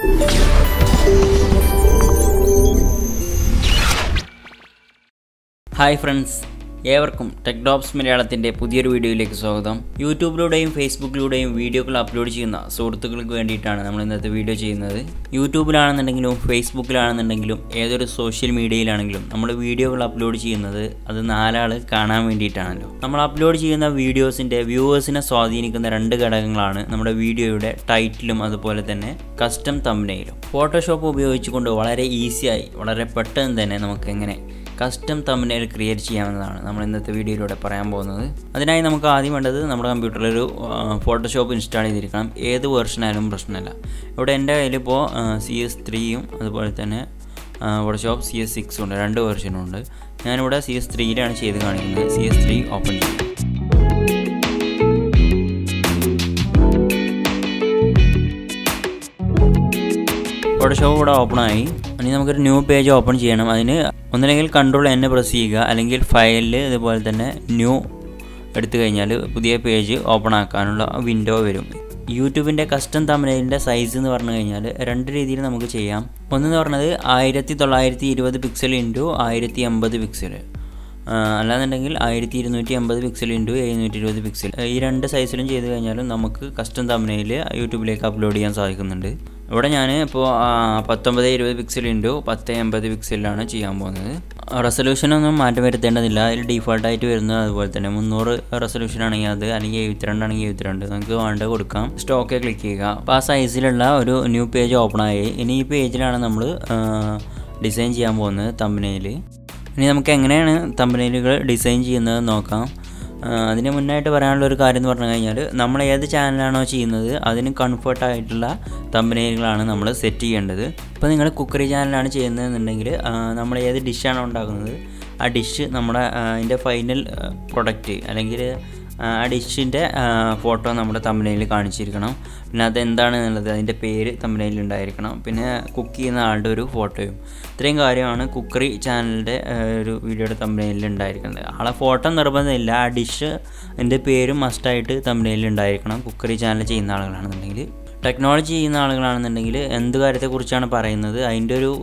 hi friends ഏവർക്കും ടെക്ഡോപ്സ് മലയാളത്തിൻ്റെ പുതിയൊരു വീഡിയോയിലേക്ക് സ്വാഗതം യൂട്യൂബിലൂടെയും ഫേസ്ബുക്കിലൂടെയും വീഡിയോകൾ അപ്ലോഡ് ചെയ്യുന്ന സുഹൃത്തുക്കൾക്ക് വേണ്ടിയിട്ടാണ് നമ്മൾ ഇന്നത്തെ വീഡിയോ ചെയ്യുന്നത് യൂട്യൂബിലാണെന്നുണ്ടെങ്കിലും ഫേസ്ബുക്കിലാണെന്നുണ്ടെങ്കിലും ഏതൊരു സോഷ്യൽ മീഡിയയിലാണെങ്കിലും നമ്മൾ വീഡിയോകൾ അപ്ലോഡ് ചെയ്യുന്നത് അത് നാലാൾ കാണാൻ വേണ്ടിയിട്ടാണല്ലോ നമ്മൾ അപ്ലോഡ് ചെയ്യുന്ന വീഡിയോസിൻ്റെ വ്യൂവേഴ്സിനെ സ്വാധീനിക്കുന്ന രണ്ട് ഘടകങ്ങളാണ് നമ്മുടെ വീഡിയോയുടെ ടൈറ്റിലും അതുപോലെ തന്നെ കസ്റ്റം തമ്പനയിലും ഫോട്ടോഷോപ്പ് ഉപയോഗിച്ചുകൊണ്ട് വളരെ ഈസിയായി വളരെ പെട്ടെന്ന് തന്നെ നമുക്ക് എങ്ങനെ കസ്റ്റം തമ്പനയിൽ ക്രിയേറ്റ് ചെയ്യാവുന്നതാണ് നമ്മൾ ഇന്നത്തെ വീഡിയോയിലൂടെ പറയാൻ പോകുന്നത് അതിനായി നമുക്ക് ആദ്യം വേണ്ടത് നമ്മുടെ കമ്പ്യൂട്ടറിൽ ഒരു ഫോട്ടോഷോപ്പ് ഇൻസ്റ്റാൾ ചെയ്തിരിക്കണം ഏത് വേർഷനായാലും പ്രശ്നമില്ല ഇവിടെ എൻ്റെ കയ്യിലിപ്പോൾ സി എസ് ത്രീയും അതുപോലെ തന്നെ ഫോട്ടോഷോപ്പ് സി എസ് സിക്സും ഉണ്ട് രണ്ട് വേർഷനും ഉണ്ട് ഞാനിവിടെ സി എസ് ത്രീയിലാണ് ചെയ്ത് കാണിക്കുന്നത് സി എസ് ത്രീ ഓപ്പൺ ചെയ്യും ഫോട്ടോഷോപ്പ് ഇവിടെ ഓപ്പൺ ആയി ഇനി നമുക്കൊരു ന്യൂ പേജ് ഓപ്പൺ ചെയ്യണം അതിന് ഒന്നില്ലെങ്കിൽ കൺട്രോൾ എന്നെ പ്രസ് ചെയ്യുക അല്ലെങ്കിൽ ഫയലിൽ ഇതുപോലെ തന്നെ ന്യൂ എടുത്തു കഴിഞ്ഞാൽ പുതിയ പേജ് ഓപ്പൺ ആക്കാനുള്ള വിൻഡോ വരും യൂട്യൂബിൻ്റെ കസ്റ്റം തമിഴിൻ്റെ സൈസ് എന്ന് പറഞ്ഞു കഴിഞ്ഞാൽ രണ്ട് രീതിയിൽ നമുക്ക് ചെയ്യാം ഒന്നെന്ന് പറഞ്ഞത് ആയിരത്തി തൊള്ളായിരത്തി ഇരുപത് പിക്സൽ ഇൻറ്റു ആയിരത്തി എൺപത് പിക്സൽ അല്ലാന്നുണ്ടെങ്കിൽ ആയിരത്തി ഇരുന്നൂറ്റി അമ്പത് പിക്സൽ ഇൻറ്റു എഴുന്നൂറ്റി ഇരുപത് പിക്സൽ ഈ രണ്ട് സൈസിലും ചെയ്ത് കഴിഞ്ഞാലും നമുക്ക് കസ്റ്റം തമിഴിൽ യൂട്യൂബിലേക്ക് അപ്ലോഡ് ചെയ്യാൻ സാധിക്കുന്നുണ്ട് ഇവിടെ ഞാൻ ഇപ്പോൾ പത്തൊമ്പത് ഇരുപത് പിക്സൽ ഇൻറ്റു പത്ത് എൺപത് പിക്സലിലാണ് ചെയ്യാൻ പോകുന്നത് റെസൊല്യൂഷനൊന്നും മാറ്റം വരുത്തേണ്ടതില്ല അതിൽ ഡീഫോൾട്ടായിട്ട് വരുന്നത് അതുപോലെ തന്നെ മുന്നൂറ് റെസൊല്യൂഷൻ ആണെങ്കിൽ അത് അല്ലെങ്കിൽ എഴുപത്തിരണ്ടാണെങ്കിൽ എഴുപത്തിരണ്ട് നമുക്ക് വേണ്ട കൊടുക്കാം സ്റ്റോക്കെ ക്ലിക്ക് ചെയ്യുക അപ്പോൾ ആ സൈസിലുള്ള ഒരു ന്യൂ പേജ് ഓപ്പൺ ആയി ഇനി ഈ പേജിലാണ് നമ്മൾ ഡിസൈൻ ചെയ്യാൻ പോകുന്നത് തമ്പനയിൽ ഇനി നമുക്ക് എങ്ങനെയാണ് തമ്പനയിലുകൾ ഡിസൈൻ ചെയ്യുന്നത് നോക്കാം അതിന് മുന്നായിട്ട് പറയാനുള്ള ഒരു കാര്യം എന്ന് പറഞ്ഞു കഴിഞ്ഞാൽ നമ്മൾ ഏത് ചാനലാണോ ചെയ്യുന്നത് അതിന് കംഫർട്ടായിട്ടുള്ള തമ്പനയിലുകളാണ് നമ്മൾ സെറ്റ് ചെയ്യേണ്ടത് ഇപ്പോൾ നിങ്ങൾ കുക്കറി ചാനലാണ് ചെയ്യുന്നതെന്നുണ്ടെങ്കിൽ നമ്മൾ ഏത് ഡിഷാണോ ഉണ്ടാക്കുന്നത് ആ ഡിഷ് നമ്മുടെ അതിൻ്റെ ഫൈനൽ പ്രൊഡക്റ്റ് അല്ലെങ്കിൽ ആ ഡിഷിൻ്റെ ഫോട്ടോ നമ്മുടെ തമ്പനയിൽ കാണിച്ചിരിക്കണം പിന്നെ അത് എന്താണ് എന്നുള്ളത് അതിൻ്റെ പേര് തമ്പനയിൽ ഉണ്ടായിരിക്കണം പിന്നെ കുക്ക് ചെയ്യുന്ന ആളുടെ ഒരു ഫോട്ടോയും ഇത്രയും കാര്യമാണ് കുക്കറി ചാനലിൻ്റെ ഒരു വീഡിയോയുടെ തമ്പനയിൽ ഉണ്ടായിരിക്കുന്നത് ആളെ ഫോട്ടോ നിർബന്ധമില്ല ആ ഡിഷ് അതിൻ്റെ പേരും മസ്റ്റായിട്ട് തമ്പനയിൽ ഉണ്ടായിരിക്കണം കുക്കറി ചാനൽ ചെയ്യുന്ന ആളുകളാണെന്നുണ്ടെങ്കിൽ ടെക്നോളജി ചെയ്യുന്ന ആളുകളാണെന്നുണ്ടെങ്കിൽ എന്ത് കാര്യത്തെക്കുറിച്ചാണ് പറയുന്നത് അതിൻ്റെ ഒരു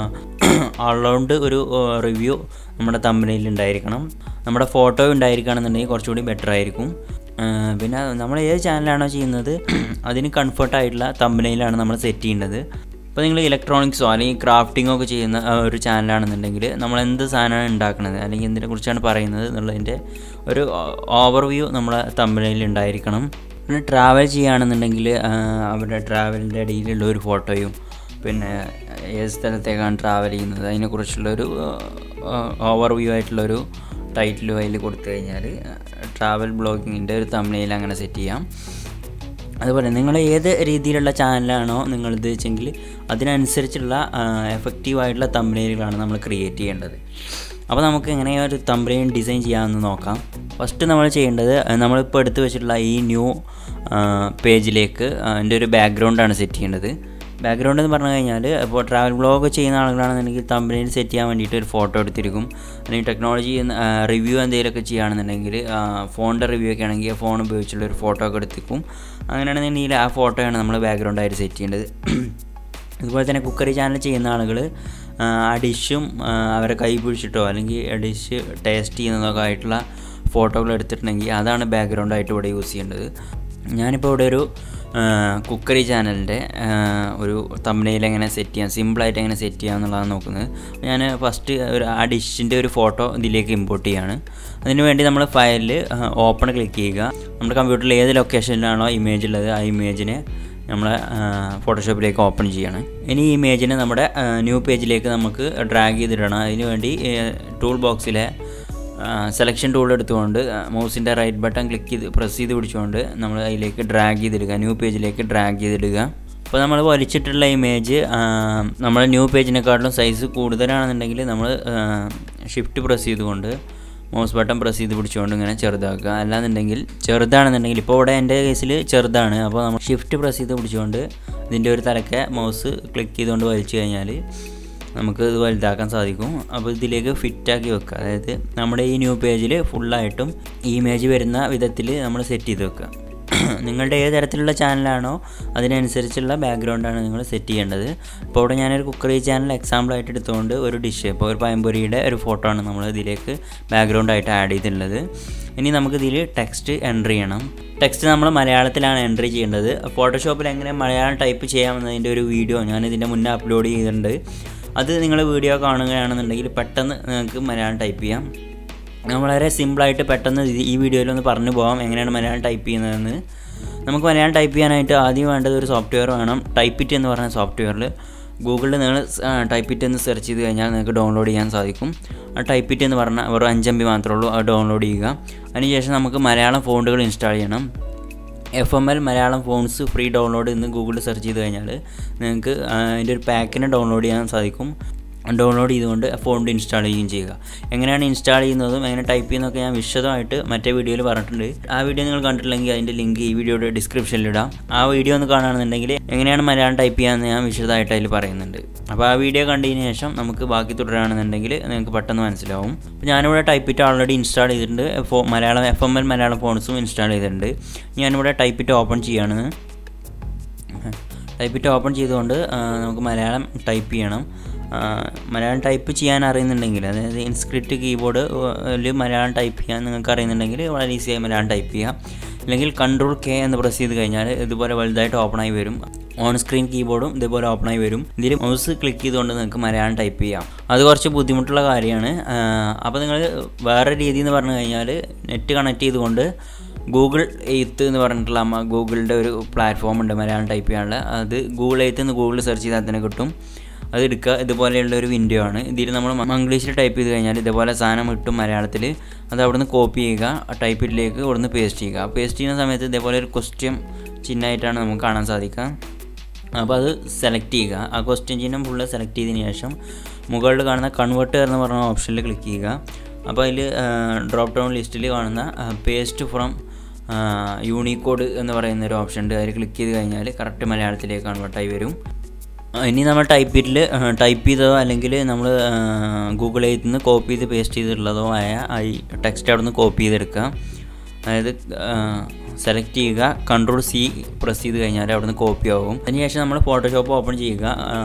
ഓൾറൗണ്ട് ഒരു റിവ്യൂ നമ്മുടെ തമ്പനയിൽ ഉണ്ടായിരിക്കണം നമ്മുടെ ഫോട്ടോ ഉണ്ടായിരിക്കുകയാണെന്നുണ്ടെങ്കിൽ കുറച്ചുകൂടി ബെറ്റർ ആയിരിക്കും പിന്നെ നമ്മൾ ഏത് ചാനലാണോ ചെയ്യുന്നത് അതിന് കംഫർട്ടായിട്ടുള്ള തമ്പനയിലാണ് നമ്മൾ സെറ്റ് ചെയ്യേണ്ടത് ഇപ്പോൾ നിങ്ങൾ ഇലക്ട്രോണിക്സോ അല്ലെങ്കിൽ ക്രാഫ്റ്റിങ്ങോ ഒക്കെ ചെയ്യുന്ന ഒരു ചാനലാണെന്നുണ്ടെങ്കിൽ നമ്മൾ എന്ത് സാധനമാണ് ഉണ്ടാക്കുന്നത് അല്ലെങ്കിൽ എന്തിനെ കുറിച്ചാണ് പറയുന്നത് എന്നുള്ളതിൻ്റെ ഒരു ഓവർവ്യൂ നമ്മളെ തമ്പനയിൽ ഉണ്ടായിരിക്കണം പിന്നെ ട്രാവൽ ചെയ്യുകയാണെന്നുണ്ടെങ്കിൽ അവരുടെ ട്രാവലിൻ്റെ ഇടയിലുള്ള ഒരു ഫോട്ടോയും പിന്നെ ഏത് സ്ഥലത്തേക്കാണ് ട്രാവൽ ചെയ്യുന്നത് അതിനെക്കുറിച്ചുള്ളൊരു ഓവർവ്യൂ ആയിട്ടുള്ളൊരു ടൈറ്റിലും അതിൽ കൊടുത്തു കഴിഞ്ഞാൽ ട്രാവൽ ബ്ലോഗിങ്ങിൻ്റെ ഒരു തമിഴിൽ അങ്ങനെ സെറ്റ് ചെയ്യാം അതുപോലെ നിങ്ങൾ ഏത് രീതിയിലുള്ള ചാനലാണോ നിങ്ങൾ ഉദ്ദേശിച്ചെങ്കിൽ അതിനനുസരിച്ചുള്ള എഫക്റ്റീവായിട്ടുള്ള തമ്പനയിലുകളാണ് നമ്മൾ ക്രിയേറ്റ് ചെയ്യേണ്ടത് അപ്പോൾ നമുക്ക് എങ്ങനെ ഒരു തമ്പനയിൽ ഡിസൈൻ ചെയ്യാമെന്ന് നോക്കാം ഫസ്റ്റ് നമ്മൾ ചെയ്യേണ്ടത് നമ്മളിപ്പോൾ എടുത്തു വെച്ചിട്ടുള്ള ഈ ന്യൂ പേജിലേക്ക് അതിൻ്റെ ഒരു ബാക്ക്ഗ്രൗണ്ടാണ് സെറ്റ് ചെയ്യേണ്ടത് ബാക്ക്ഗ്രൗണ്ട് എന്ന് പറഞ്ഞു കഴിഞ്ഞാൽ ഇപ്പോൾ ട്രാവൽ ബ്ലോഗ് ചെയ്യുന്ന ആളുകളാണെന്നുണ്ടെങ്കിൽ തമ്പനിയിൽ സെറ്റ് ചെയ്യാൻ വേണ്ടിയിട്ട് ഒരു ഫോട്ടോ എടുത്തിരിക്കും അല്ലെങ്കിൽ ടെക്നോളജി റിവ്യൂ എന്തെങ്കിലുമൊക്കെ ചെയ്യുകയാണെന്നുണ്ടെങ്കിൽ ഫോണിൻ്റെ റിവ്യൂ ഒക്കെ ആണെങ്കിൽ ഫോൺ ഉപയോഗിച്ചുള്ള ഒരു ഫോട്ടോ ഒക്കെ എടുത്തിരിക്കും അങ്ങനെയാണെന്നുണ്ടെങ്കിൽ ആ ഫോട്ടോയാണ് നമ്മൾ ബാക്ക്ഗ്രൗണ്ടായിട്ട് സെറ്റ് ചെയ്യേണ്ടത് അതുപോലെ തന്നെ കുക്കറി ചാനൽ ചെയ്യുന്ന ആളുകൾ ആ ഡിഷും അവരെ കൈ പിടിച്ചിട്ടോ അല്ലെങ്കിൽ ഡിഷ് ടേസ്റ്റ് ചെയ്യുന്നതൊക്കെ ആയിട്ടുള്ള ഫോട്ടോകൾ എടുത്തിട്ടുണ്ടെങ്കിൽ അതാണ് ബാക്ക്ഗ്രൗണ്ടായിട്ട് ഇവിടെ യൂസ് ചെയ്യേണ്ടത് ഞാനിപ്പോൾ ഇവിടെ ഒരു കുക്കറി ചാനലിൻ്റെ ഒരു തമ്പനയിൽ എങ്ങനെ സെറ്റ് ചെയ്യാം സിമ്പിളായിട്ട് എങ്ങനെ സെറ്റ് ചെയ്യാം എന്നുള്ളതാണ് നോക്കുന്നത് ഞാൻ ഫസ്റ്റ് ഒരു ആ ഡിഷിൻ്റെ ഒരു ഫോട്ടോ ഇതിലേക്ക് ഇമ്പോർട്ട് ചെയ്യാണ് അതിന് വേണ്ടി നമ്മൾ ഫയലിൽ ഓപ്പൺ ക്ലിക്ക് ചെയ്യുക നമ്മുടെ കമ്പ്യൂട്ടറിൽ ഏത് ലൊക്കേഷനിലാണോ ഇമേജ് ഉള്ളത് ആ ഇമേജിനെ നമ്മൾ ഫോട്ടോഷോപ്പിലേക്ക് ഓപ്പൺ ചെയ്യണം ഇനി ഈ ഇമേജിനെ നമ്മുടെ ന്യൂ പേജിലേക്ക് നമുക്ക് ഡ്രാഗ് ചെയ്തിടണം അതിന് വേണ്ടി ടൂൾ ബോക്സിലെ സെലക്ഷൻ ടൂൾ എടുത്തുകൊണ്ട് മൗസിൻ്റെ റൈറ്റ് ബട്ടൺ ക്ലിക്ക് ചെയ്ത് പ്രസ് ചെയ്ത് പിടിച്ചുകൊണ്ട് നമ്മൾ അതിലേക്ക് ഡ്രാഗ് ചെയ്തിടുക ന്യൂ പേജിലേക്ക് ഡ്രാഗ് ചെയ്തിടുക അപ്പോൾ നമ്മൾ വലിച്ചിട്ടുള്ള ഇമേജ് നമ്മുടെ ന്യൂ പേജിനെക്കാട്ടിലും സൈസ് കൂടുതലാണെന്നുണ്ടെങ്കിൽ നമ്മൾ ഷിഫ്റ്റ് പ്രസ് ചെയ്തുകൊണ്ട് മൗസ് ബട്ടൺ പ്രസ് ചെയ്ത് പിടിച്ചുകൊണ്ട് ഇങ്ങനെ ചെറുതാക്കുക അല്ലാന്നുണ്ടെങ്കിൽ ചെറുതാണെന്നുണ്ടെങ്കിൽ ഇപ്പോൾ ഇവിടെ എൻ്റെ കേസിൽ ചെറുതാണ് അപ്പോൾ നമ്മൾ ഷിഫ്റ്റ് പ്രസ് ചെയ്ത് പിടിച്ചുകൊണ്ട് ഇതിൻ്റെ ഒരു തലക്കെ മൗസ് ക്ലിക്ക് ചെയ്തുകൊണ്ട് വലിച്ചു കഴിഞ്ഞാൽ നമുക്ക് ഇത് വലുതാക്കാൻ സാധിക്കും അപ്പോൾ ഇതിലേക്ക് ഫിറ്റാക്കി വെക്കുക അതായത് നമ്മുടെ ഈ ന്യൂ പേജിൽ ഫുള്ളായിട്ടും ഈ ഇമേജ് വരുന്ന വിധത്തിൽ നമ്മൾ സെറ്റ് ചെയ്ത് വെക്കുക നിങ്ങളുടെ ഏത് തരത്തിലുള്ള ചാനലാണോ അതിനനുസരിച്ചുള്ള ബാക്ക്ഗ്രൗണ്ടാണ് നിങ്ങൾ സെറ്റ് ചെയ്യേണ്ടത് അപ്പോൾ ഇവിടെ ഞാനൊരു കുക്കറി ചാനൽ എക്സാമ്പിളായിട്ട് എടുത്തുകൊണ്ട് ഒരു ഡിഷ് ഇപ്പോൾ ഒരു പയമ്പൊരിയുടെ ഒരു ഫോട്ടോ ആണ് നമ്മൾ ഇതിലേക്ക് ബാക്ക്ഗ്രൗണ്ടായിട്ട് ആഡ് ചെയ്തിട്ടുള്ളത് ഇനി നമുക്ക് ഇതിൽ ടെക്സ്റ്റ് എൻട്രി ചെയ്യണം ടെക്സ്റ്റ് നമ്മൾ മലയാളത്തിലാണ് എൻട്രി ചെയ്യേണ്ടത് ഫോട്ടോഷോപ്പിൽ എങ്ങനെ മലയാളം ടൈപ്പ് ചെയ്യാമെന്നതിൻ്റെ ഒരു വീഡിയോ ഞാൻ ഇതിൻ്റെ മുന്നേ അപ്ലോഡ് ചെയ്തിട്ടുണ്ട് അത് നിങ്ങൾ വീഡിയോ കാണുകയാണെന്നുണ്ടെങ്കിൽ പെട്ടെന്ന് നിങ്ങൾക്ക് മലയാളം ടൈപ്പ് ചെയ്യാം ഞാൻ വളരെ സിമ്പിളായിട്ട് പെട്ടെന്ന് ഇത് ഈ വീഡിയോയിൽ ഒന്ന് പറഞ്ഞു പോകാം എങ്ങനെയാണ് മലയാളം ടൈപ്പ് ചെയ്യുന്നതെന്ന് നമുക്ക് മലയാളം ടൈപ്പ് ചെയ്യാനായിട്ട് ആദ്യം വേണ്ടത് ഒരു സോഫ്റ്റ്വെയർ വേണം ടൈപ്പിറ്റ് എന്ന് പറഞ്ഞ സോഫ്റ്റ്വെയറിൽ ഗൂഗിളിൽ നിങ്ങൾ ടൈപ്പിറ്റ് എന്ന് സെർച്ച് ചെയ്ത് കഴിഞ്ഞാൽ നിങ്ങൾക്ക് ഡൗൺലോഡ് ചെയ്യാൻ സാധിക്കും ആ ടൈപ്പിറ്റ് എന്ന് പറഞ്ഞാൽ വെറും അഞ്ച് എം ബി മാത്രമേ ഉള്ളൂ അത് ഡൗൺലോഡ് ചെയ്യുക അതിനുശേഷം നമുക്ക് മലയാളം ഫോണ്ടുകൾ ഇൻസ്റ്റാൾ ചെയ്യണം F M L Malayalam fonts free download ഇന്ന് ഗൂഗിളിൽ സെർച്ച് ചെയ്ത് കഴിഞ്ഞാൽ നിങ്ങൾക്ക് അതിൻ്റെ ഒരു പാക്കിനെ ഡൗൺലോഡ് ചെയ്യാൻ സാധിക്കും ഡൗൺലോഡ് ചെയ്തുകൊണ്ട് ഫോണ്ട് ഇൻസ്റ്റാൾ ചെയ്യുകയും ചെയ്യുക എങ്ങനെയാണ് ഇൻസ്റ്റാൾ ചെയ്യുന്നതും എങ്ങനെ ടൈപ്പ് ചെയ്യുന്നതൊക്കെ ഞാൻ വിശദമായിട്ട് മറ്റേ വീഡിയോയിൽ പറഞ്ഞിട്ടുണ്ട് ആ വീഡിയോ നിങ്ങൾ കണ്ടിട്ടില്ലെങ്കിൽ അതിൻ്റെ ലിങ്ക് ഈ വീഡിയോയുടെ ഡിസ്ക്രിപ്ഷനിൽ ഇടാം ആ വീഡിയോ ഒന്ന് കാണുകയാണെന്നുണ്ടെങ്കിൽ എങ്ങനെയാണ് മലയാളം ടൈപ്പ് ചെയ്യാമെന്ന് ഞാൻ വിശദമായിട്ട് അതിൽ പറയുന്നുണ്ട് അപ്പോൾ ആ വീഡിയോ കണ്ടതിന് ശേഷം നമുക്ക് ബാക്കി തുടരുകയാണെന്നുണ്ടെങ്കിൽ നിങ്ങൾക്ക് പെട്ടെന്ന് മനസ്സിലാവും അപ്പോൾ ഞാനിവിടെ ടൈപ്പിറ്റ് ഓൾറെഡി ഇൻസ്റ്റാൾ ചെയ്തിട്ടുണ്ട് ഫോ Malayalam F M L Malayalam ഫോൺസും ഇൻസ്റ്റാൾ ചെയ്തിട്ടുണ്ട് ഞാനിവിടെ ടൈപ്പിറ്റ് ഓപ്പൺ ചെയ്യുകയാണ് ടൈപ്പിറ്റ് ഓപ്പൺ ചെയ്തുകൊണ്ട് നമുക്ക് മലയാളം ടൈപ്പ് ചെയ്യണം മലയാളം ടൈപ്പ് ചെയ്യാൻ അറിയുന്നുണ്ടെങ്കിൽ അതായത് ഇൻസ്ക്രിപ്റ്റ് കീബോർഡ് മലയാളം ടൈപ്പ് ചെയ്യാൻ നിങ്ങൾക്ക് അറിയുന്നുണ്ടെങ്കിൽ വളരെ ഈസിയായി മലയാളം ടൈപ്പ് ചെയ്യാം അല്ലെങ്കിൽ കൺട്രോൾ കെ എന്ന് പ്രസ് ചെയ്ത് കഴിഞ്ഞാൽ ഇതുപോലെ വലുതായിട്ട് ഓപ്പണായി വരും ഓൺ സ്ക്രീൻ കീബോർഡും ഇതുപോലെ ഓപ്പണായി വരും ഇതിൽ മൗസ് ക്ലിക്ക് ചെയ്തുകൊണ്ട് നിങ്ങൾക്ക് മലയാളം ടൈപ്പ് ചെയ്യാം അത് കുറച്ച് ബുദ്ധിമുട്ടുള്ള കാര്യമാണ് അപ്പോൾ നിങ്ങൾ വേറെ രീതി എന്ന് പറഞ്ഞു കഴിഞ്ഞാൽ നെറ്റ് കണക്ട് ചെയ്തുകൊണ്ട് ഗൂഗിൾ എയ്ത്ത് എന്ന് പറഞ്ഞിട്ടുള്ള ഗൂഗിളിൻ്റെ ഒരു പ്ലാറ്റ്ഫോം ഉണ്ട് മലയാളം ടൈപ്പ് ചെയ്യാനുള്ള അത് ഗൂഗിൾ എയ്ത്ത് എന്ന് ഗൂഗിളിൽ സെർച്ച് ചെയ്താൽ തന്നെ കിട്ടും അത് എടുക്കുക ഇതുപോലെയുള്ള ഒരു വിൻഡോ ആണ് ഇതിൽ നമ്മൾ മംഗ്ലീഷിൽ ടൈപ്പ് ചെയ്ത് കഴിഞ്ഞാൽ ഇതുപോലെ സാധനം കിട്ടും മലയാളത്തിൽ അത് അവിടുന്ന് കോപ്പി ചെയ്യുക ടൈപ്പിലേക്ക് ഇവിടുന്ന് പേസ്റ്റ് ചെയ്യുക പേസ്റ്റ് ചെയ്യുന്ന സമയത്ത് ഇതേപോലെ ഒരു ക്വസ്റ്റ്യൻ ചിഹ്നമായിട്ടാണ് നമുക്ക് കാണാൻ സാധിക്കുക അപ്പോൾ അത് സെലക്ട് ചെയ്യുക ആ ക്വസ്റ്റ്യൻ ചിഹ്നം ഫുള്ള് സെലക്ട് ചെയ്തതിന് ശേഷം മുകളിൽ കാണുന്ന കൺവേർട്ടർ എന്ന് പറഞ്ഞ ഓപ്ഷനിൽ ക്ലിക്ക് ചെയ്യുക അപ്പോൾ അതിൽ ഡ്രോപ്പ് ഡൗൺ ലിസ്റ്റിൽ കാണുന്ന പേസ്റ്റ് ഫ്രം യൂണിക്കോഡ് എന്ന് പറയുന്ന ഒരു ഓപ്ഷൻ ഉണ്ട് അതിൽ ക്ലിക്ക് ചെയ്ത് കഴിഞ്ഞാൽ കറക്റ്റ് മലയാളത്തിലേക്ക് കൺവേർട്ടായി വരും ഇനി നമ്മൾ ടൈപ്പിറ്റിൽ ടൈപ്പ് ചെയ്തതോ അല്ലെങ്കിൽ നമ്മൾ ഗൂഗിൾ എയ്ത്തിൽ നിന്ന് കോപ്പി ചെയ്ത് പേസ്റ്റ് ചെയ്തിട്ടുള്ളതോ ആയ ഈ ടെക്സ്റ്റ് അവിടെ നിന്ന് കോപ്പി ചെയ്തെടുക്കുക അതായത് സെലക്ട് ചെയ്യുക കൺട്രോൾ സി പ്രസ് ചെയ്ത് കഴിഞ്ഞാൽ അവിടെ നിന്ന് കോപ്പി ആവും അതിനുശേഷം നമ്മൾ ഫോട്ടോഷോപ്പ് ഓപ്പൺ ചെയ്യുക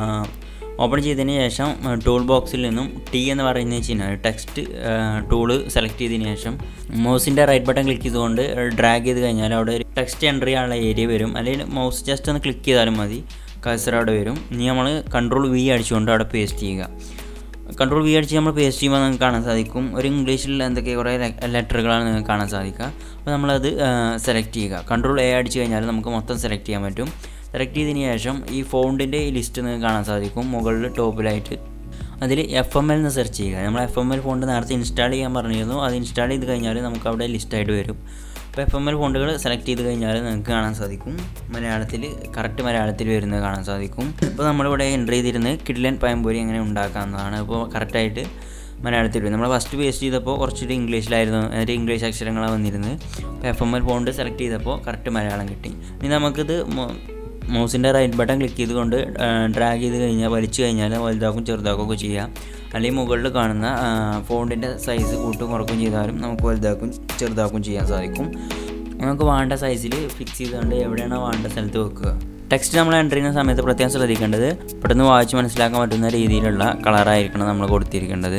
ഓപ്പൺ ചെയ്തതിന് ശേഷം ടൂൾ ബോക്സിൽ നിന്നും ടി എന്ന് പറയുന്ന ചിഹ്നം ടെക്സ്റ്റ് ടൂള് സെലക്ട് ചെയ്തതിന് ശേഷം മൗസിൻ്റെ റൈറ്റ് ബട്ടൺ ക്ലിക്ക് ചെയ്തുകൊണ്ട് ഡ്രാഗ് ചെയ്ത് കഴിഞ്ഞാൽ അവിടെ ഒരു ടെക്സ്റ്റ് എൻ്റർ ചെയ്യാനുള്ള ഏരിയ വരും അല്ലെങ്കിൽ മൗസ് ജസ്റ്റ് ഒന്ന് ക്ലിക്ക് ചെയ്താലും മതി കഴ്സർ അവിടെ വരും ഇനി നമ്മൾ കൺട്രോൾ വി അടിച്ചുകൊണ്ട് അവിടെ പേസ്റ്റ് ചെയ്യുക കൺട്രോൾ വി അടിച്ച് നമ്മൾ പേസ്റ്റ് ചെയ്യുമ്പോൾ നിങ്ങൾക്ക് കാണാൻ സാധിക്കും ഒരു ഇംഗ്ലീഷിൽ എന്തൊക്കെ കുറേ ലെറ്ററുകളാണ് നിങ്ങൾക്ക് കാണാൻ സാധിക്കുക അപ്പോൾ നമ്മളത് സെലക്ട് ചെയ്യുക കൺട്രോൾ എ അടിച്ച് കഴിഞ്ഞാൽ നമുക്ക് മൊത്തം സെലക്ട് ചെയ്യാൻ പറ്റും സെലക്ട് ചെയ്തതിന് ശേഷം ഈ ഫോണ്ടിൻ്റെ ഈ ലിസ്റ്റ് നിങ്ങൾക്ക് കാണാൻ സാധിക്കും മുകളിൽ ടോപ്പിലായിട്ട് അതിൽ എഫ് എം എൽ എന്ന് സെർച്ച് ചെയ്യുക നമ്മൾ എഫ് എം എൽ ഫോണ്ട് നേരത്തെ ഇൻസ്റ്റാൾ ചെയ്യാൻ പറഞ്ഞിരുന്നു അത് ഇൻസ്റ്റാൾ ചെയ്ത് കഴിഞ്ഞാൽ നമുക്ക് അവിടെ ലിസ്റ്റായിട്ട് വരും അപ്പോൾ എഫ് എം എൽ ഫോണ്ടുകൾ സെലക്ട് ചെയ്ത് കഴിഞ്ഞാൽ നിങ്ങൾക്ക് കാണാൻ സാധിക്കും മലയാളത്തിൽ കറക്റ്റ് മലയാളത്തിൽ വരുന്നത് കാണാൻ സാധിക്കും ഇപ്പോൾ നമ്മളിവിടെ എൻ്റർ ചെയ്തിരുന്ന് കിഡ്ലൻ പയമ്പൂരി എങ്ങനെ ഉണ്ടാക്കാവുന്നതാണ് അപ്പോൾ കറക്റ്റായിട്ട് മലയാളത്തിൽ വരും നമ്മൾ ഫസ്റ്റ് പേസ്റ്റ് ചെയ്തപ്പോൾ കുറച്ചൊരു ഇംഗ്ലീഷിലായിരുന്നു ഒരു ഇംഗ്ലീഷ് അക്ഷരങ്ങളാണ് വന്നിരുന്നത് അപ്പോൾ F M L font select ചെയ്തപ്പോൾ കറക്റ്റ് മലയാളം കിട്ടി ഇനി നമുക്കിത് മൗസിൻ്റെ റൈറ്റ് ബട്ടൺ ക്ലിക്ക് ചെയ്തുകൊണ്ട് ഡ്രാഗ് ചെയ്ത് കഴിഞ്ഞാൽ വലിച്ചു കഴിഞ്ഞാൽ വലുതാക്കും ചെറുതാക്കും ഒക്കെ ചെയ്യാം അല്ലെങ്കിൽ മുകളിൽ കാണുന്ന ഫോണ്ടിൻ്റെ സൈസ് കൂട്ടും കുറക്കും ചെയ്താലും നമുക്ക് വലുതാക്കും ചെറുതാക്കും ചെയ്യാൻ സാധിക്കും നമുക്ക് വേണ്ട സൈസിൽ ഫിക്സ് ചെയ്തുകൊണ്ട് എവിടെയാണോ വേണ്ട സ്ഥലത്ത് വെക്കുക ടെക്സ്റ്റ് നമ്മൾ എൻ്റർ ചെയ്യുന്ന സമയത്ത് പ്രത്യേകം ശ്രദ്ധിക്കേണ്ടത് പെട്ടെന്ന് വായിച്ച് മനസ്സിലാക്കാൻ പറ്റുന്ന രീതിയിലുള്ള കളറായിരിക്കണം നമ്മൾ കൊടുത്തിരിക്കേണ്ടത്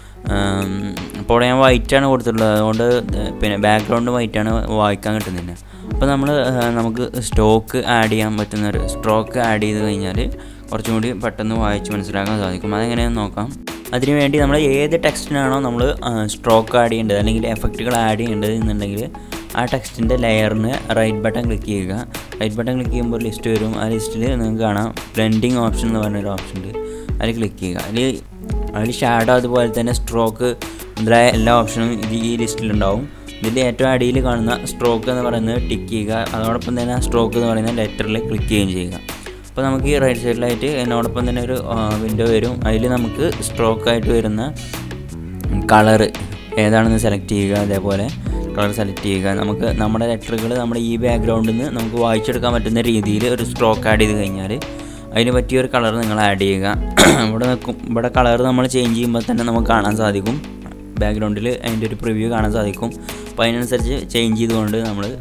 അപ്പോൾ ഇവിടെ ഞാൻ വൈറ്റാണ് കൊടുത്തിട്ടുള്ളത് അതുകൊണ്ട് പിന്നെ ബാക്ക്ഗ്രൗണ്ട് വൈറ്റാണ് വായിക്കാൻ കിട്ടുന്നില്ല അപ്പോൾ നമ്മൾ നമുക്ക് സ്റ്റോക്ക് ആഡ് ചെയ്യാൻ പറ്റുന്ന ഒരു സ്ട്രോക്ക് ആഡ് ചെയ്ത് കഴിഞ്ഞാൽ കുറച്ചും കൂടി പെട്ടെന്ന് വായിച്ച് മനസ്സിലാക്കാൻ സാധിക്കും അതെങ്ങനെയാണെന്ന് നോക്കാം അതിനു വേണ്ടി നമ്മൾ ഏത് ടെക്സ്റ്റിനാണോ നമ്മൾ സ്ട്രോക്ക് ആഡ് ചെയ്യേണ്ടത് അല്ലെങ്കിൽ എഫക്റ്റുകൾ ആഡ് ചെയ്യേണ്ടത് എന്നുണ്ടെങ്കിൽ ആ ടെക്സ്റ്റിൻ്റെ ലെയറിന് റൈറ്റ് ബട്ടൺ ക്ലിക്ക് ചെയ്യുക റൈറ്റ് ബട്ടൺ ക്ലിക്ക് ചെയ്യുമ്പോൾ ഒരു ലിസ്റ്റ് വരും ആ ലിസ്റ്റിൽ നിങ്ങൾക്ക് കാണാം ബ്ലെൻഡിങ് ഓപ്ഷൻ എന്ന് പറഞ്ഞൊരു ഓപ്ഷൻ ഉണ്ട് അതിൽ ക്ലിക്ക് ചെയ്യുക അതിൽ അതിൽ ഷാഡോ അതുപോലെ തന്നെ സ്ട്രോക്ക് മുതലായ എല്ലാ ഓപ്ഷനും ഇത് ഈ ലിസ്റ്റിലുണ്ടാവും ഇതിൻ്റെ ഏറ്റവും അടിയിൽ കാണുന്ന സ്ട്രോക്ക് എന്ന് പറയുന്നത് ടിക്ക് ചെയ്യുക അതോടൊപ്പം തന്നെ ആ സ്ട്രോക്ക് എന്ന് പറയുന്ന ലെറ്ററിൽ ക്ലിക്ക് ചെയ്യുകയും ചെയ്യുക അപ്പോൾ നമുക്ക് ഈ റൈറ്റ് സൈഡിലായിട്ട് എന്നോടൊപ്പം തന്നെ ഒരു വിൻഡോ വരും അതിൽ നമുക്ക് സ്ട്രോക്കായിട്ട് വരുന്ന കളറ് ഏതാണെന്ന് സെലക്ട് ചെയ്യുക അതേപോലെ കളർ സെലക്ട് ചെയ്യുക നമുക്ക് നമ്മുടെ ലെറ്ററുകൾ നമ്മുടെ ഈ ബാക്ക്ഗ്രൗണ്ടിൽ നിന്ന് നമുക്ക് വായിച്ചെടുക്കാൻ പറ്റുന്ന രീതിയിൽ ഒരു സ്ട്രോക്ക് ആഡ് ചെയ്ത് കഴിഞ്ഞാൽ അതിന് പറ്റിയ ഒരു കളർ നിങ്ങൾ ആഡ് ചെയ്യുക ഇവിടെ നിൽക്കും ഇവിടെ കളർ നമ്മൾ ചേഞ്ച് ചെയ്യുമ്പോൾ തന്നെ നമുക്ക് കാണാൻ സാധിക്കും ബാക്ക്ഗ്രൗണ്ടിൽ അതിൻ്റെ ഒരു പ്രിവ്യൂ കാണാൻ സാധിക്കും അപ്പോൾ അതിനനുസരിച്ച് ചേഞ്ച് ചെയ്തുകൊണ്ട് നമ്മൾ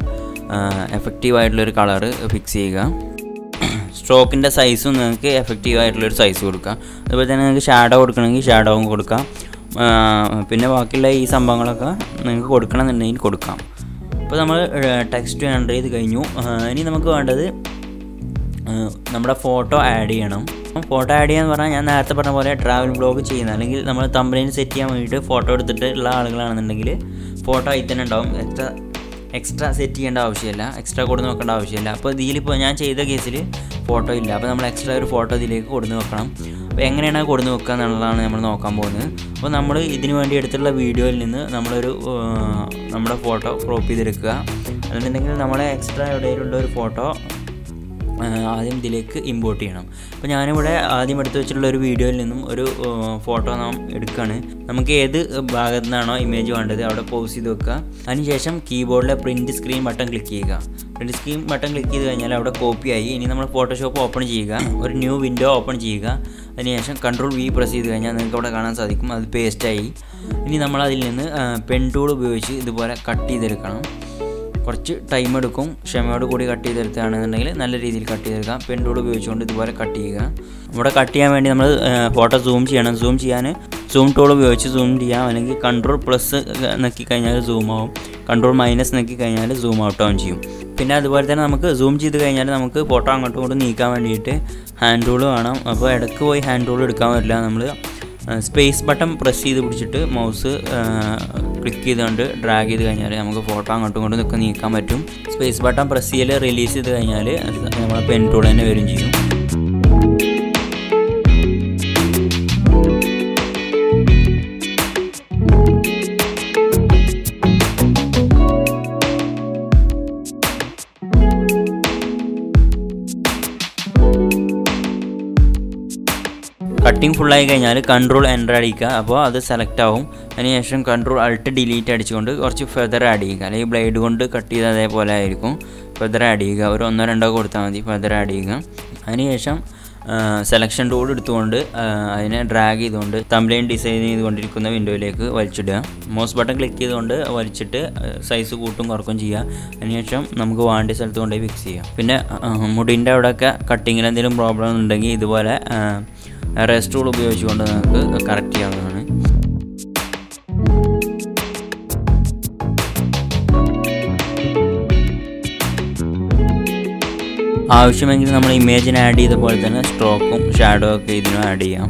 എഫക്റ്റീവ് ആയിട്ടുള്ളൊരു കളറ് ഫിക്സ് ചെയ്യുക സ്ട്രോക്കിൻ്റെ സൈസും നിങ്ങൾക്ക് എഫക്റ്റീവ് ആയിട്ടുള്ളൊരു സൈസ് കൊടുക്കാം അതുപോലെ തന്നെ നിങ്ങൾക്ക് ഷാഡോ കൊടുക്കണമെങ്കിൽ ഷാഡോവും കൊടുക്കാം ആ, പിന്നെ ബാക്കിയുള്ള ഈ സംഭവങ്ങളൊക്കെ നിങ്ങൾക്ക് കൊടുക്കണമെന്നുണ്ടെങ്കിൽ കൊടുക്കാം അപ്പോൾ നമ്മൾ ടെക്സ്റ്റ് എൻ്റർ ചെയ്ത് കഴിഞ്ഞു ആ, ഇനി നമുക്ക് വേണ്ടത് ആ, നമ്മുടെ ഫോട്ടോ ആഡ് ചെയ്യണം ഫോട്ടോ ആഡ് ചെയ്യാന്ന് പറഞ്ഞാൽ ഞാൻ നേരത്തെ പറഞ്ഞ പോലെ ട്രാവൽ ബ്ലോഗ് ചെയ്യുന്ന അല്ലെങ്കിൽ നമ്മൾ തമ്പനയിൽ സെറ്റ് ചെയ്യാൻ വേണ്ടിയിട്ട് ഫോട്ടോ എടുത്തിട്ട് ഉള്ള ആളുകളാണെന്നുണ്ടെങ്കിൽ ഫോട്ടോ അതിൽ തന്നെ ഉണ്ടാവും എക്സ്ട്രാ എക്സ്ട്രാ സെറ്റ് ചെയ്യേണ്ട ആവശ്യമില്ല എക്സ്ട്രാ കൊടുന്ന് വെക്കേണ്ട ആവശ്യമില്ല അപ്പോൾ ഇതിലിപ്പോൾ ഞാൻ ചെയ്ത കേസിൽ ഫോട്ടോ ഇല്ല അപ്പോൾ നമ്മൾ എക്സ്ട്രാ ഒരു ഫോട്ടോ ഇതിലേക്ക് കൊടുന്ന് വെക്കണം അപ്പോൾ എങ്ങനെയാണ് കൊടുന്ന് വെക്കുക എന്നുള്ളതാണ് നമ്മൾ നോക്കാൻ പോകുന്നത് അപ്പോൾ നമ്മൾ ഇതിന് വേണ്ടി എടുത്തുള്ള വീഡിയോയിൽ നിന്ന് നമ്മളൊരു ആ, നമ്മുടെ ഫോട്ടോ ക്രോപ്പ് ചെയ്തെടുക്കുക അല്ലെന്നുണ്ടെങ്കിൽ നമ്മളെ എക്സ്ട്രാ എവിടെയുള്ള ഒരു ഫോട്ടോ ആ, ആദ്യം ഇതിലേക്ക് ഇമ്പോർട്ട് ചെയ്യണം അപ്പോൾ ഞാനിവിടെ ആദ്യം എടുത്തു വെച്ചിട്ടുള്ള ഒരു വീഡിയോയിൽ നിന്നും ഒരു ഫോട്ടോ നാം എടുക്കുകയാണ് നമുക്ക് ഏത് ഭാഗത്തു നിന്നാണോ ഇമേജ് വേണ്ടത് അവിടെ പോസ് ചെയ്ത് വെക്കുക അതിനുശേഷം കീബോർഡിലെ പ്രിൻറ്റ് സ്ക്രീൻ ബട്ടൺ ക്ലിക്ക് ചെയ്യുക പ്രിൻറ്റ് സ്ക്രീൻ ബട്ടൺ ക്ലിക്ക് ചെയ്ത് കഴിഞ്ഞാൽ അവിടെ കോപ്പി ആയി ഇനി നമ്മൾ ഫോട്ടോഷോപ്പ് ഓപ്പൺ ചെയ്യുക ഒരു ന്യൂ വിൻഡോ ഓപ്പൺ ചെയ്യുക അതിനുശേഷം കൺട്രോൾ വി പ്രസ് ചെയ്ത് കഴിഞ്ഞാൽ നിങ്ങൾക്ക് അവിടെ കാണാൻ സാധിക്കും അത് പേസ്റ്റായി ഇനി നമ്മൾ അതിൽ നിന്ന് പെൻ ടൂൾ ഉപയോഗിച്ച് ഇതുപോലെ കട്ട് ചെയ്തെടുക്കണം കുറച്ച് ടൈം എടുക്കും ക്ഷമയോട് കൂടി കട്ട് ചെയ്തെടുക്കുകയാണെന്നുണ്ടെങ്കിൽ നല്ല രീതിയിൽ കട്ട് ചെയ്തെടുക്കാം പെൻ ടൂൾ ഉപയോഗിച്ചുകൊണ്ട് ഇതുപോലെ കട്ട് ചെയ്യുക ഇവിടെ കട്ട് ചെയ്യാൻ വേണ്ടി നമ്മൾ ഫോട്ടോ സൂം ചെയ്യണം സൂം ചെയ്യാൻ സൂം ടൂൾ ഉപയോഗിച്ച് സൂം ചെയ്യാം അല്ലെങ്കിൽ കൺട്രോൾ പ്ലസ് നക്കി കഴിഞ്ഞാൽ സൂം ആവും കൺട്രോൾ മൈനസ് നക്കി കഴിഞ്ഞാൽ സൂം ഔട്ട് ആവും ചെയ്യും പിന്നെ അതുപോലെ തന്നെ നമുക്ക് സൂം ചെയ്ത് കഴിഞ്ഞാൽ നമുക്ക് ഫോട്ടോ അങ്ങോട്ടും ഇങ്ങോട്ടും നീക്കാൻ വേണ്ടിയിട്ട് ഹാൻഡ് ടൂൾ വേണം അപ്പോൾ ഇടയ്ക്ക് പോയി ഹാൻഡ് ടൂൾ എടുക്കാൻ പറ്റില്ല നമ്മൾ സ്പേസ് ബട്ടൺ പ്രസ് ചെയ്ത് പിടിച്ചിട്ട് മൗസ് ക്ലിക്ക് ചെയ്തുകൊണ്ട് ഡ്രാഗ് ചെയ്ത് കഴിഞ്ഞാൽ നമുക്ക് ഫോട്ടോ അങ്ങോട്ടും ഇങ്ങോട്ടും ഒക്കെ നീക്കാൻ പറ്റും സ്പേസ് ബട്ടൺ പ്രസ് ചെയ്യൽ റിലീസ് ചെയ്ത് കഴിഞ്ഞാൽ നമ്മളെ പെൻ ടൂൾ തന്നെ വരും ചെയ്യും കട്ടിങ് ഫുള്ളായി കഴിഞ്ഞാൽ കൺട്രോൾ എൻ്റർ അടിക്കുക അപ്പോൾ അത് സെലക്ട് ആവും അതിനുശേഷം കൺട്രോൾ അൾട്ട് ഡിലീറ്റ് അടിച്ചുകൊണ്ട് കുറച്ച് ഫെദർ ആഡ് ചെയ്യുക അല്ലെങ്കിൽ ബ്ലേഡ് കൊണ്ട് കട്ട് ചെയ്ത് അതേപോലെ ആയിരിക്കും ഫെദർ ആഡ് ചെയ്യുക ഒരു ഒന്നോ രണ്ടോ കൊടുത്താൽ മതി ഫെദർ ആഡ് ചെയ്യുക അതിനുശേഷം സെലക്ഷൻ ടൂൾ എടുത്തുകൊണ്ട് ആ, അതിനെ ഡ്രാഗ് ചെയ്തുകൊണ്ട് തംബ്ലൈൻ ഡിസൈൻ ചെയ്തുകൊണ്ടിരിക്കുന്ന വിൻഡോയിലേക്ക് വലിച്ചിടുക മൗസ് ബട്ടൺ ക്ലിക്ക് ചെയ്തുകൊണ്ട് വലിച്ചിട്ട് സൈസ് കൂട്ടും കുറക്കും ചെയ്യുക അതിനുശേഷം നമുക്ക് വേണ്ട സ്ഥലത്ത് കൊണ്ടുപോയി ഫിക്സ് ചെയ്യാം പിന്നെ മുടിൻ്റെ അവിടെയൊക്കെ കട്ടിങ്ങിൽ എന്തെങ്കിലും പ്രോബ്ലം ഉണ്ടെങ്കിൽ ഇതുപോലെ റെസ്റ്റ് ടൂൾ ഉപയോഗിച്ചുകൊണ്ട് നമുക്ക് കറക്റ്റ് ചെയ്യാവുന്നതാണ് ആവശ്യമെങ്കിൽ നമ്മൾ ഇമേജിന് ആഡ് ചെയ്ത പോലെ തന്നെ സ്ട്രോക്കും ഷാഡോ ഒക്കെ ഇതിനും ആഡ് ചെയ്യാം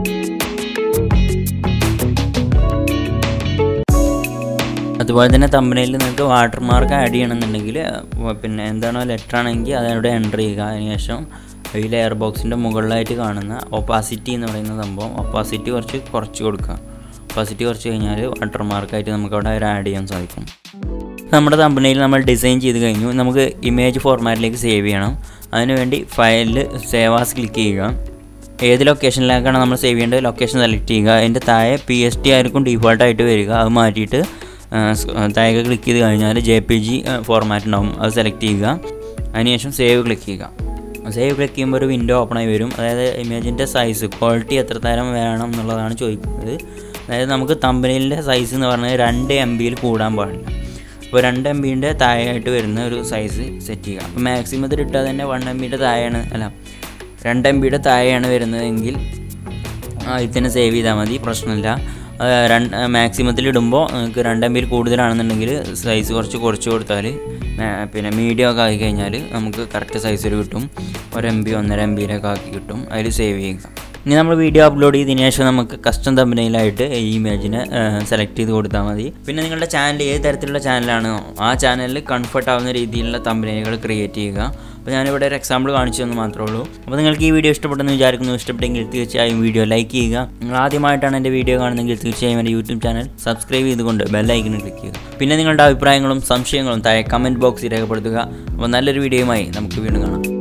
അതുപോലെ തന്നെ തമ്പനയിൽ നിങ്ങൾക്ക് വാട്ടർ മാർക്ക് ആഡ് ചെയ്യണമെന്നുണ്ടെങ്കിൽ വ- പിന്നെ എന്താണോ ലെറ്റർ ആണെങ്കിൽ അതവിടെ എൻ്റർ ചെയ്യുക അതിനുശേഷം ഈ ലെയർ ബോക്സിൻ്റെ മുകളിലായിട്ട് കാണുന്ന ഒപ്പാസിറ്റി എന്ന് പറയുന്ന സംഭവം ഒപ്പാസിറ്റി കുറച്ച് കുറച്ച് കൊടുക്കുക ഒപ്പാസിറ്റി കുറച്ച് കഴിഞ്ഞാൽ വാട്ടർ മാർക്കായിട്ട് നമുക്ക് അവിടെ ഒരു ആഡ് ചെയ്യാൻ സാധിക്കും നമ്മുടെ കമ്പനിയിൽ നമ്മൾ ഡിസൈൻ ചെയ്ത് കഴിഞ്ഞു നമുക്ക് ഇമേജ് ഫോർമാറ്റിലേക്ക് സേവ് ചെയ്യണം അതിനുവേണ്ടി ഫയലിൽ സേവ് ആസ് ക്ലിക്ക് ചെയ്യുക ഏത് ലൊക്കേഷനിലേക്കാണ് നമ്മൾ സേവ് ചെയ്യേണ്ടത് ലൊക്കേഷൻ സെലക്ട് ചെയ്യുക അതിൻ്റെ താഴെ പി എസ് ടി ആയിരിക്കും ഡീഫോൾട്ടായിട്ട് വരിക അത് മാറ്റിയിട്ട് ആ, സ്- താഴെ ക്ലിക്ക് ചെയ്ത് കഴിഞ്ഞാൽ ജെ പി ജി ഫോർമാറ്റ് ഉണ്ടാവും അത് സെലക്ട് ചെയ്യുക അതിനുശേഷം സേവ് ക്ലിക്ക് ചെയ്യുക സേവ് ക്ലിക്ക് ചെയ്യുമ്പോൾ ഒരു വിൻഡോ ഓപ്പൺ ആയി വരും അതായത് ഇമേജിൻ്റെ സൈസ് ക്വാളിറ്റി എത്ര തരം വേണം എന്നുള്ളതാണ് ചോദിക്കുന്നത് അതായത് നമുക്ക് തമ്പനിലിൻ്റെ സൈസ് എന്ന് പറഞ്ഞാൽ രണ്ട് എം ബിയിൽ കൂടാൻ പാടില്ല അപ്പോൾ രണ്ട് എം ബിൻ്റെ താഴെയായിട്ട് വരുന്ന ഒരു സൈസ് സെറ്റ് ചെയ്യുക അപ്പോൾ മാക്സിമത്തിൽ ഇട്ടാൽ തന്നെ വൺ എം ബിയുടെ താഴെയാണ് അല്ല രണ്ട് എം ബിയുടെ താഴെയാണ് വരുന്നതെങ്കിൽ ഇതിൽ തന്നെ സേവ് ചെയ്താൽ മതി പ്രശ്നമില്ല അത് രണ്ട് മാക്സിമത്തിൽ ഇടുമ്പോൾ നിങ്ങൾക്ക് രണ്ട് എം ബിയിൽ കൂടുതലാണെന്നുണ്ടെങ്കിൽ സൈസ് കുറച്ച് കുറച്ച് കൊടുത്താൽ മേ- പിന്നെ മീഡിയം ഒക്കെ ആക്കി കഴിഞ്ഞാൽ നമുക്ക് കറക്റ്റ് സൈസിൽ കിട്ടും ഒരു എം ബി ഒന്നര എം ബിയിലൊക്കെ ആക്കി കിട്ടും അതിൽ സേവ് ചെയ്യുക ഇനി നമ്മൾ വീഡിയോ അപ്ലോഡ് ചെയ്തതിന് ശേഷം നമുക്ക് കസ്റ്റം തമ്പനയിലായിട്ട് ഈ ഇമേജിനെ സെലക്ട് ചെയ്ത് കൊടുത്താൽ മതി പിന്നെ നിങ്ങളുടെ ചാനൽ ഏത് തരത്തിലുള്ള ചാനലാണോ ആ ചാനലിൽ കംഫർട്ട് ആവുന്ന രീതിയിലുള്ള തമ്പനയിലുകൾ ക്രിയേറ്റ് ചെയ്യുക അപ്പോൾ ഞാനിവിടെ ഒരു എക്സാമ്പിൾ കാണിച്ചു എന്ന് മാത്രമേ ഉള്ളൂ അപ്പോൾ നിങ്ങൾക്ക് ഈ വീഡിയോ ഇഷ്ടപ്പെട്ടെന്ന് വിചാരിക്കുന്നു ഇഷ്ടപ്പെട്ടെങ്കിൽ തീർച്ചയായും വീഡിയോ ലൈക്ക് ചെയ്യുക നിങ്ങൾ ആദ്യമായിട്ടാണ് എൻ്റെ വീഡിയോ കാണുന്നതെങ്കിൽ തീർച്ചയായും എൻ്റെ യൂട്യൂബ് ചാനൽ സബ്സ്ക്രൈബ് ചെയ്തുകൊണ്ട് ബെല്ലൈക്കണിൽ ക്ലിക്ക് ചെയ്യുക പിന്നെ നിങ്ങളുടെ അഭിപ്രായങ്ങളും സംശയങ്ങളും താഴെ കമൻറ്റ് ബോക്സിൽ രേഖപ്പെടുത്തുക അപ്പോൾ നല്ലൊരു വീഡിയോയുമായി നമുക്ക് വീണ്ടും കാണാം